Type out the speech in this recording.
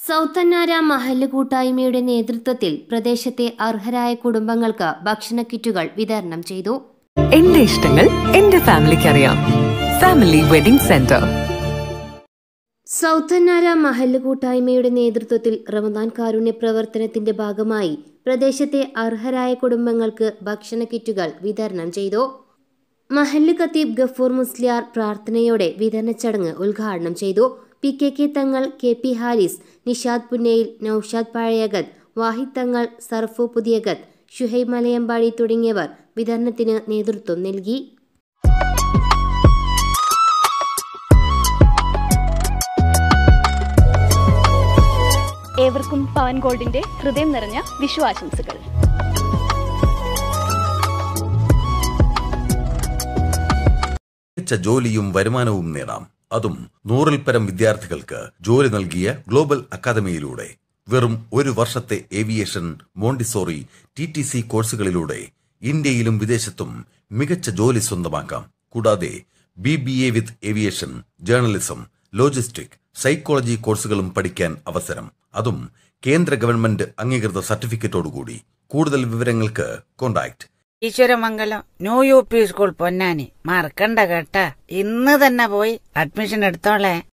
സൗത്തന്നാര മഹല്ല് കൂട്ടായ്മയുടെ നേതൃത്വത്തിൽ പ്രദേശത്തെ അർഹരായ കുടുംബങ്ങൾക്ക് ഭക്ഷണ കിറ്റുകൾ വിതരണം ചെയ്തു എന്റെ ഇഷ്ടങ്ങൾ എന്റെ ഫാമിലിക്ക് അറിയാം ഫാമിലി വെഡിംഗ് സെന്റർ സൗത്തന്നാര മഹല്ല് കൂട്ടായ്മയുടെ നേതൃത്വത്തിൽ റമദാൻ കാരുണ്യ പ്രവർത്തനത്തിന്റെ ഭാഗമായി പ്രദേശത്തെ അർഹരായ കുടുംബങ്ങൾക്ക് ഭക്ഷണ കിറ്റുകൾ വിതരണം ചെയ്തു മഹല്ല് ഖത്തീബ് ഗഫൂർ മുസ്ലിയാർ പ്രാർത്ഥനയോടെ വിതരണ ചടങ്ങ് ഉദ്ഘാടനം ചെയ്തു P K K Thangal K P Haris Nishad Punnayil Naushad Pazhayakath Wahid Thangal Sarfu പുതിയകത്ത് Shuhaib മലയമ്പാടി തുടങ്ങിയവർ വിതരണത്തിന് നേതൃത്വം നൽകി ഏവർക്കും പവൻ ഗോൾഡിന്റെ ഹൃദയം നിറഞ്ഞ വിഷു ആശംസകൾ മികച്ച ജോലിയും വരുമാനവും നേടാം അതും നൂറിൽ പരം വിദ്യാർത്ഥികൾക്ക് ജോലി നൽകിയ ഗ്ലോബൽ അക്കാദമിയിലൂടെ വെറും ഒരു വർഷത്തെ aviation Montessori T T C കോഴ്സുകളിലൂടെ ഇന്ത്യയിലും വിദേശത്തും മികച്ച ജോലി സ്വന്തമാക്കാം കൂടാതെ B B A with aviation journalism logistic psychology കോഴ്സുകളും പഠിക്കാൻ അവസരം അതും കേന്ദ്ര ഗവൺമെന്റ് അംഗീകൃത സർട്ടിഫിക്കറ്റോടുകൂടി കൂടുതൽ വിവരങ്ങൾക്ക് contact Eswaramangalam new U P school Ponnani മറക്കണ്ട കേട്ടാ ഇന്ന് തന്നെ പോയി അഡ്മിഷൻ എടുത്തോളേ